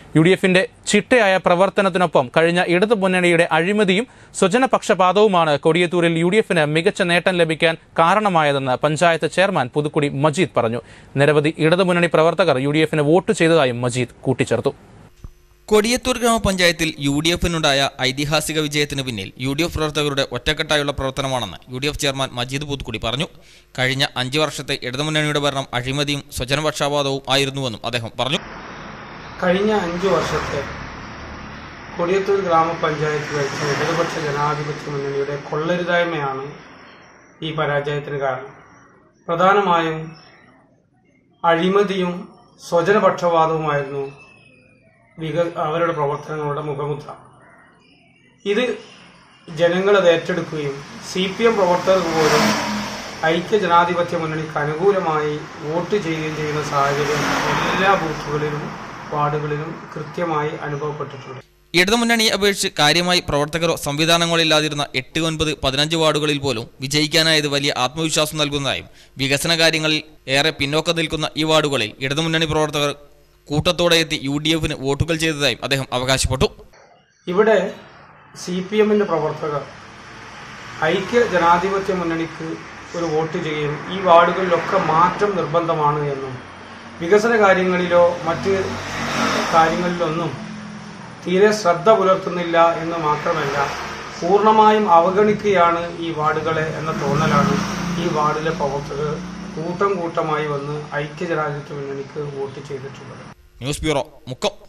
U D എഫിന്റെ ചിട്ടയായ പ്രവർത്തനത്തിനൊപ്പം കഴിഞ്ഞ ഇടതു മുന്നണിയുടെ അഴിമതിയും സ്വജനപക്ഷപാതവുമാണ് കൊടിയത്തൂരിൽ യു ഡി എഫിന് മികച്ച നേട്ടം ലഭിക്കാൻ കാരണമായതെന്ന് പഞ്ചായത്ത് ചെയർമാൻ പുതുക്കുടി മജീദ് പറഞ്ഞു നിരവധി ഇടതുമുന്നണി പ്രവർത്തകർ യു ഡി എഫിന് വോട്ട് ചെയ്തതായും മജീദ് കൂട്ടിച്ചേർത്തു കൊടിയത്തൂർ ഗ്രാമപഞ്ചായത്തിൽ യു ഡി എഫിനുണ്ടായ ഐതിഹാസിക വിജയത്തിന് പിന്നിൽ യു ഡി എഫ് പ്രവർത്തകരുടെ ഒറ്റക്കെട്ടായുള്ള പ്രവർത്തനമാണെന്ന് U D F chairman Majeed Poothukkudi പറഞ്ഞു കഴിഞ്ഞ അഞ്ച് വർഷത്തെ ഇടതുമുന്നണിയുടെ ഭരണം അഴിമതിയും സ്വജനപക്ഷപാതവും ആയിരുന്നുവെന്നും അദ്ദേഹം പറഞ്ഞു കഴിഞ്ഞ അഞ്ചു വർഷത്തെ കൊടിയത്തൂർ ഗ്രാമപഞ്ചായത്ത് ഭരിച്ച ഇടതുപക്ഷ ജനാധിപത്യ മുന്നണിയുടെ കൊള്ളരുതായ്മയാണ് ഈ പരാജയത്തിന് കാരണം പ്രധാനമായും അഴിമതിയും സ്വജനപക്ഷപാതവുമായിരുന്നു വിക അവരുടെ പ്രവർത്തനങ്ങളുടെ മുഖമുദ്ര ഇത് ജനങ്ങളത് ഏറ്റെടുക്കുകയും സി പി എം പ്രവർത്തകർക്ക് പോലും ഐക്യ ജനാധിപത്യ മുന്നണിക്ക് അനുകൂലമായി വോട്ട് ചെയ്യുകയും ചെയ്യുന്ന സാഹചര്യം എല്ലാ ബൂത്തുകളിലും വാർഡുകളിലും കൃത്യമായി അനുഭവപ്പെട്ടിട്ടുണ്ട് ഇടതുമുന്നണിയെ അപേക്ഷിച്ച് കാര്യമായി പ്രവർത്തകരോ സംവിധാനങ്ങളോ ഇല്ലാതിരുന്ന എട്ട് ഒൻപത് പതിനഞ്ച് വാർഡുകളിൽ പോലും വിജയിക്കാനായത് വലിയ ആത്മവിശ്വാസം നൽകുന്നതായും വികസന കാര്യങ്ങളിൽ ഏറെ പിന്നോക്കം നിൽക്കുന്ന ഈ വാർഡുകളിൽ ഇടതുമുന്നണി പ്രവർത്തകർ കൂട്ടത്തോടെ എത്തി യു ഡി എഫിന് വോട്ടുകൾ ചെയ്തതായും അദ്ദേഹം അവകാശപ്പെട്ടു ഇവിടെ സി പി എമ്മിൻ്റെ പ്രവർത്തകർ ഐക്യ ജനാധിപത്യ മുന്നണിക്ക് ഒരു വോട്ട് ചെയ്യുകയും ഈ വാർഡുകളിലൊക്കെ മാറ്റം നിർബന്ധമാണ് എന്നും വികസന കാര്യങ്ങളിലോ മറ്റ് കാര്യങ്ങളിലൊന്നും തീരെ ശ്രദ്ധ പുലർത്തുന്നില്ല എന്ന് മാത്രമല്ല പൂർണ്ണമായും അവഗണിക്കുകയാണ് ഈ വാർഡുകളെ എന്ന തോന്നലാണ് ഈ വാർഡിലെ പ്രവർത്തകർ കൂട്ടം കൂട്ടമായി വന്ന് ഐക്യ ജനാധിപത്യ മുന്നണിക്ക് വോട്ട് ചെയ്തിട്ടുള്ളത് ന്യൂസ് ബ്യൂറോ മുക്കം